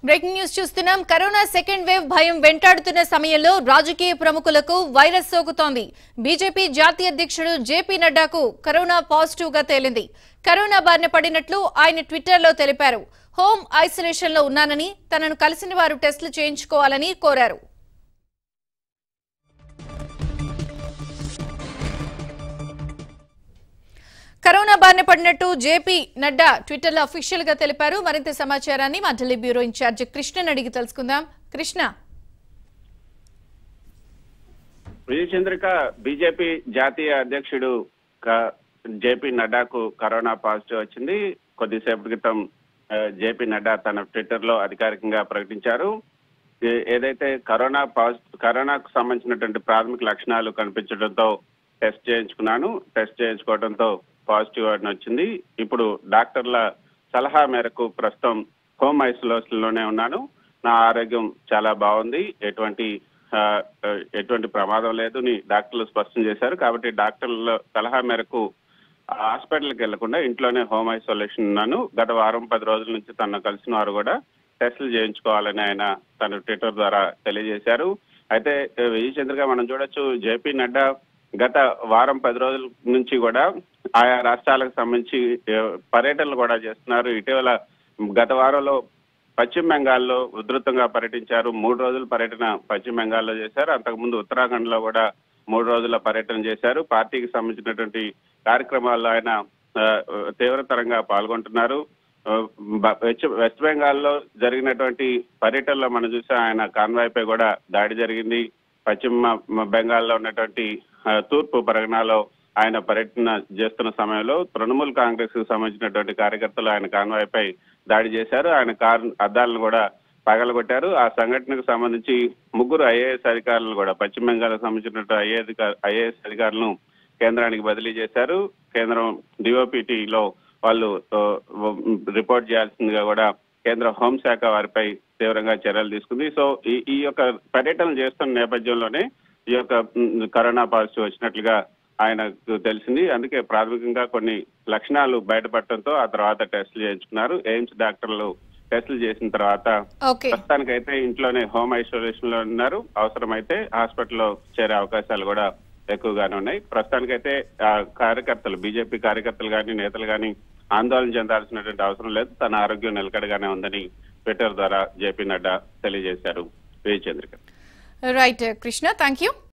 breaking news చూస్తున్నాం corona second wave భయం వెంటాడుతున్న సమయంలో రాజకీయ ప్రముఖులకు వైరస్ సోకుతోంది బీజేపీ జాతీయ అధ్యక్షుడు జేపీ నడ్డాకు కరోనా పాజిటివ్ గా తేలింది కరోనా బారిన పడినట్లు ఆయన ట్విట్టర్లో తెలిపారు హోమ్ ఐసోలేషన్ లో ఉన్నానని తనను కలిసిన వారు టెస్టులు చేయించుకోవాలని కోరారు కరోనా బారిన పడినట్టు జేపీ నడ్డా ట్విట్టర్లో అఫీషియల్ గా తెలిపారు మరింత సమాచారాన్ని మా ఢిల్లీ బ్యూరో ఇన్ఛార్జ్ కృష్ణన్ అడిగి తెలుసుకుందాం కృష్ణ విజయచంద్రిక బీజేపీ జాతీయ అధ్యక్షుడు క- జేపీ నడ్డాకు కరోనా పాజిటివ్ వచ్చింది కొద్దిసేపటి క్రితం ఆ, జేపీ నడ్డా తన ట్విట్టర్ లో అధికారికంగా ప్రకటించారు ఏ- ఏదైతే కరోనా పాజిటివ్ కరోనాకు సంబంధించినటువంటి ప్రాథమిక లక్షణాలు కనిపించడంతో టెస్ట్ చేయించుకున్నాను టెస్ట్ చేయించుకోవడంతో పాజిటివ్ అని వచ్చింది ఇప్పుడు డాక్టర్ల సలహా మేరకు ప్రస్తుతం హోమ్ ఐసోలేషన్ లోనే ఉన్నాను నా ఆరోగ్యం చాలా బాగుంది ఎటువంటి ఆ, ఆ, ఎటువంటి ప్రమాదం లేదు అని డాక్టర్లు స్పష్టం చేశారు కాబట్టి డాక్టర్ల సలహా మేరకు హాస్పిటల్కి వెళ్లకుండా ఇంట్లోనే హోమ్ ఐసోలేషన్ ఉన్నాను గత వారం పది రోజుల నుంచి తనను కలిసిన వారు కూడా టెస్టులు చేయించుకోవాలని ఆయన తన ట్విట్టర్ ద్వారా తెలియజేశారు అయితే విజయచంద్రగా మనం చూడొచ్చు జేపీ నడ్డా గత వారం పది రోజుల నుంచి కూడా ఆయా రాష్ట్రాలకు సంబంధించి ఏ, పర్యటనలు కూడా చేస్తున్నారు ఇటీవల గత వారంలో పశ్చిమ బెంగాల్లో ఉధృతంగా పర్యటించారు మూడు రోజుల పర్యటన పశ్చిమ బెంగాల్లో చేశారు అంతకుముందు ఉత్తరాఖండ్ లో కూడా మూడు రోజుల పర్యటన చేశారు పార్టీకి సంబంధించినటువంటి కార్యక్రమాల్లో ఆయన ఆ, తీవ్రతరంగా పాల్గొంటున్నారు ఆ, బ- వెస్ట్- వెస్ట్ బెంగాల్లో జరిగినటువంటి పర్యటనలో మనం చూసే ఆయన కాన్వాయ్ పై కూడా దాడి జరిగింది పశ్చిమ బెంగాల్లో ఉన్నటువంటి ఆ, తూర్పు పరగనాలో ఆయన పర్యటన చేస్తున్న సమయంలో తృణమూల్ కాంగ్రెస్ కు సంబంధించినటువంటి కార్యకర్తలు ఆయన కాన్వాయ్ పై దాడి చేశారు ఆయన కారు అద్దాలను కూడా పగలగొట్టారు ఆ సంఘటనకు సంబంధించి ముగ్గురు ఐఏఎస్ అధికారులను కూడా పశ్చిమ బెంగాల్కి సంబంధించినటువంటి ఐఏఎస్ ఐఏఎస్ అధికారులను కేంద్రానికి బదిలీ చేశారు కేంద్రం డిఓపిటిలో వాళ్ళు ఆ, రిపోర్ట్ చేయాల్సిందిగా కూడా కేంద్ర హోంశాఖ వారిపై తీవ్రంగా చర్యలు తీసుకుంది సో ఈ ఈ యొక్క పర్యటన చేస్తున్న నేపథ్యంలోనే ఈ యొక్క మ్, కరోనా పాజిటివ్ వచ్చినట్లుగా ఆయనకు తెలిసింది అందుకే ప్రాథమికంగా కొన్ని లక్షణాలు బయటపడటంతో ఆ తర్వాత టెస్టులు చేయించుకున్నారు ఎయిమ్స్ డాక్టర్లు టెస్టులు చేసిన తర్వాత ఓకే ప్రస్తుతానికైతే ఇంట్లోనే హోమ్ ఐసోలేషన్ లో ఉన్నారు అవసరమైతే హాస్పిటల్లో చేరే అవకాశాలు కూడా ఎక్కువగానే ఉన్నాయి ప్రస్తుతానికైతే ఆ కార్యకర్తలు బీజేపీ కార్యకర్తలు కానీ నేతలు కానీ ఆందోళన చెందాల్సినటువంటి అవసరం లేదు తన ఆరోగ్యం నిలకడగానే ఉందని ట్విట్టర్ ద్వారా జేపీ నడ్డా తెలియజేశారు Vijayachandrika right Krishna thank you